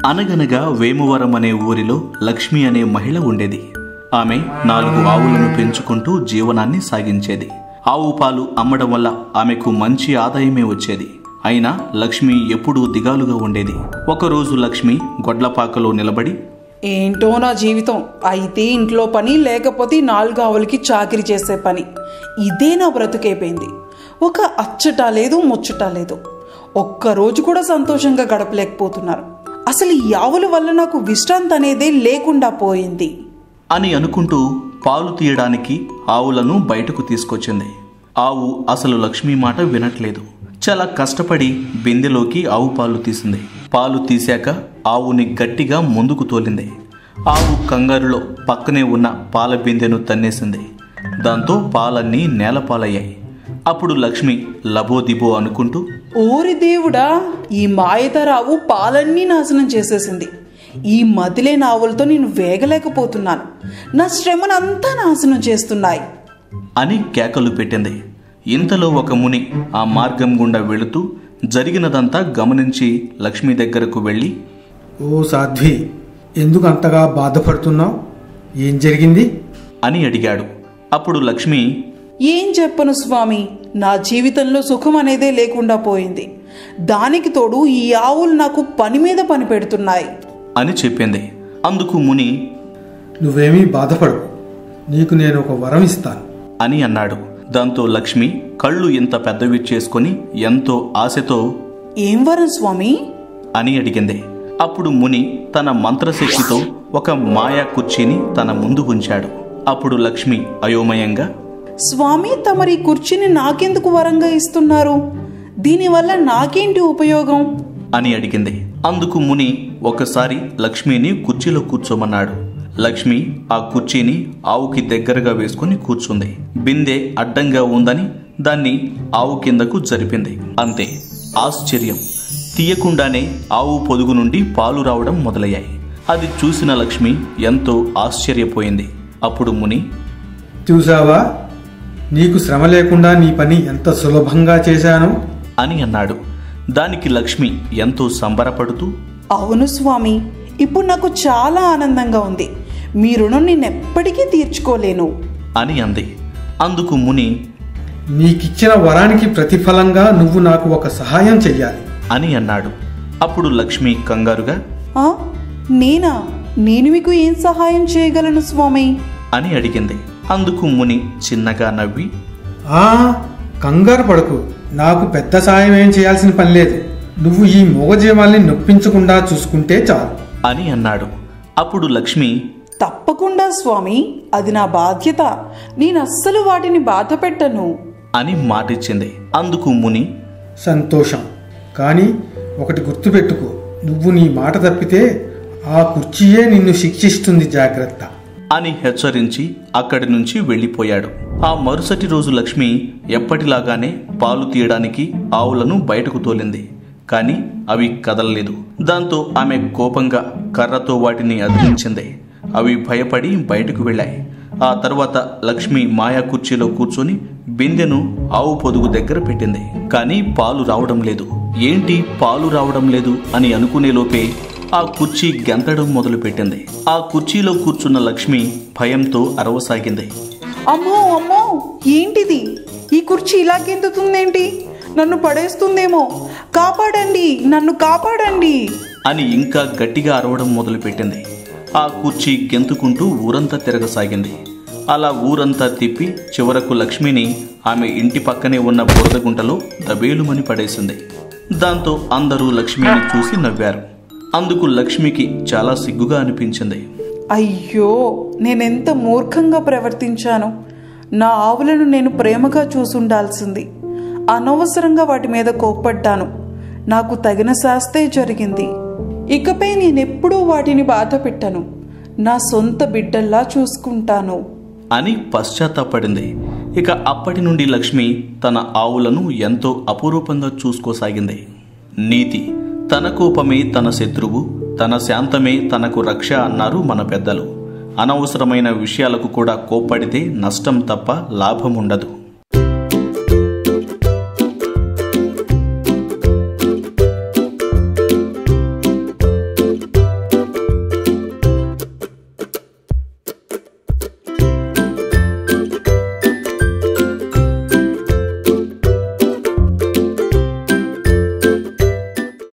అనగనగా వేమువరం అనే ఊరిలో లక్ష్మి అనే మహిళ ఉండేది ఆమె నాలుగు ఆవులను పెంచుకుంటూ జీవనాన్ని సాగించేది ఆవు పాలు అమ్మడం వల్ల ఆమెకు మంచి ఆదాయమే వచ్చేది అయినా లక్ష్మి ఎప్పుడూ దిగాలుగా ఉండేది ఒకరోజు లక్ష్మి గొడ్లపాకలో నిలబడి ఏంటో నా జీవితం అయితే ఇంట్లో పని లేకపోతే ఈ నాలుగు ఆవులకి చాకిరి చేసే పని ఇదే నా బ్రతుకైపోయింది ఒక అచ్చట లేదు ముచ్చట లేదు ఒక్కరోజు కూడా సంతోషంగా గడపలేకపోతున్నారు అసలు ఈ ఆవుల వల్ల నాకు విశ్రాంతి అనేదే లేకుండా పోయింది అని అనుకుంటూ పాలు తీయడానికి ఆవులను బయటకు తీసుకొచ్చింది ఆవు అసలు లక్ష్మి మాట వినట్లేదు చాలా కష్టపడి బిందెలోకి ఆవు పాలు తీసింది పాలు తీశాక ఆవుని గట్టిగా ముందుకు తోలింది ఆవు కంగారులో పక్కనే ఉన్న పాల బిందెను తన్నేసింది దాంతో పాలన్నీ నేలపాలయ్యాయి అప్పుడు లక్ష్మి లబోదిబో అనుకుంటూ ఓరి దేవుడా ఈ మాయతరావు పాలన్నీ నాశనం చేసేసింది ఈ మదిలేని ఆవులతో నేను వేగలేకపోతున్నాను నా శ్రమనంతా నాశనం చేస్తున్నాయి అని కేకలు పెట్టింది ఇంతలో ఒక ముని ఆ మార్గం గుండా వెళుతూ జరిగినదంతా గమనించి లక్ష్మి దగ్గరకు వెళ్ళి ఓ సాధ్వి ఎందుకు అంతగా బాధపడుతున్నావు ఏం జరిగింది అని అడిగాడు అప్పుడు లక్ష్మి ఏం చెప్పను స్వామి నా జీవితంలో సుఖం అనేదే లేకుండా పోయింది దానికి తోడు ఈ ఆవులు నాకు పని మీద పని పెడుతున్నాయి అని చెప్పింది అందుకు ముని నువ్వేమీ బాధపడకు నీకు నేను ఒక వరం ఇస్తాను అని అన్నాడు దాంతో లక్ష్మి కళ్ళు ఇంత పెద్దవి చేసుకొని ఎంతో ఆశతో ఏం వరం స్వామి అని అడిగింది అప్పుడు ముని తన మంత్రశక్తితో ఒక మాయా కుర్చీని తన ముందు ఉంచాడు అప్పుడు లక్ష్మి అయోమయంగా స్వామి తమరి కుర్చీని నాకెందుకు వరంగా ఇస్తున్నారు దీనివల్ల నాకేంటి ఉపయోగం అని అడిగింది అందుకు ముని ఒకసారి లక్ష్మిని కుర్చీలో కూర్చోమన్నాడు లక్ష్మి ఆ కుర్చీని ఆవుకి దగ్గరగా వేసుకుని కూర్చుంది బిందె అడ్డంగా ఉందని దాన్ని ఆవు కిందకు జరిపింది అంతే ఆశ్చర్యం తీయకుండానే ఆవు పొదుగు నుండి పాలు రావడం మొదలయ్యాయి అది చూసిన లక్ష్మి ఎంతో ఆశ్చర్యపోయింది అప్పుడు ముని చూసావా నీకు శ్రమ లేకుండా నీ పని ఎంత సులభంగా చేశాను అని అన్నాడు దానికి లక్ష్మి ఎంతో సంబరపడుతూ అవును స్వామి ఇప్పుడు నాకు చాలా ఆనందంగా ఉంది మీ రుణం నేను ఎప్పటికీ తీర్చుకోలేను అని అంది అందుకు ముని నీకిచ్చిన వరానికి ప్రతిఫలంగా నువ్వు నాకు ఒక సహాయం చెయ్యాలి అని అన్నాడు అప్పుడు లక్ష్మి కంగారుగా ఆ నేనా నేను మీకు ఏం సహాయం చేయగలను స్వామి అని అడిగింది అందుకు ముని చిన్నగా నవ్వి ఆ కంగారు పడకు నాకు పెద్ద సాయం ఏం చేయాల్సిన పని లేదు నువ్వు ఈ మూగజీవాల్ని నొప్పించకుండా చూసుకుంటే చాలు అని అన్నాడు అప్పుడు లక్ష్మి తప్పకుండా స్వామి అది నా బాధ్యత నేను అస్సలు వాటిని బాధ పెట్టను అని మాటిచ్చింది అందుకు ముని సంతోషం కానీ ఒకటి గుర్తుపెట్టుకో నువ్వు నీ మాట తప్పితే ఆ కుర్చీయే నిన్ను శిక్షిస్తుంది జాగ్రత్త అని హెచ్చరించి అక్కడి నుంచి వెళ్ళిపోయాడు ఆ మరుసటి రోజు లక్ష్మి ఎప్పటిలాగానే పాలు తీయడానికి ఆవులను బయటకు తోలింది కానీ అవి కదలలేదు దాంతో ఆమె కోపంగా కర్రతో వాటిని అదిలించింది అవి భయపడి బయటకు వెళ్ళాయి ఆ తర్వాత లక్ష్మి మాయా కుర్చీలో కూర్చొని బిందెను ఆవు పొదుగు దగ్గర పెట్టింది కానీ పాలు రావడం లేదు ఏంటి పాలు రావడం లేదు అని అనుకునే లోపే ఆ కుర్చీ గెంతడం మొదలుపెట్టింది ఆ కుర్చీలో కూర్చున్న లక్ష్మి భయంతో అరవసాగింది అమ్మో అమ్మో ఏంటిది ఈ కుర్చీ ఇలా గెంతుతుందేంటి నన్ను పడేస్తుందేమో కాపాడండి నన్ను కాపాడండి అని ఇంకా గట్టిగా అరవడం మొదలుపెట్టింది ఆ కుర్చీ గెంతుకుంటూ ఊరంతా తిరగసాగింది అలా ఊరంతా తిప్పి చివరకు లక్ష్మిని ఆమె ఇంటి పక్కనే ఉన్న బురద గుంటలో దబేలుమని పడేసింది దాంతో అందరూ లక్ష్మిని చూసి నవ్వారు అందుకు లక్ష్మికి చాలా సిగ్గుగా అనిపించింది అయ్యో నేనెంత మూర్ఖంగా ప్రవర్తించాను నా ఆవులను నేను ప్రేమగా చూసుండాల్సింది అనవసరంగా వాటి మీద కోప్పడ్డాను నాకు తగిన శాస్తే జరిగింది ఇకపై నేనెప్పుడూ వాటిని బాధ పెట్టను నా సొంత బిడ్డల్లా చూసుకుంటాను అని పశ్చాత్తాపడింది ఇక అప్పటి నుండి లక్ష్మి తన ఆవులను ఎంతో అపురూపంగా చూసుకోసాగింది నీతి తన కోపమే తన శత్రువు తన శాంతమే తనకు రక్ష అన్నారు మన పెద్దలు అనవసరమైన విషయాలకు కూడా కోప్పడితే నష్టం తప్ప లాభం ఉండదు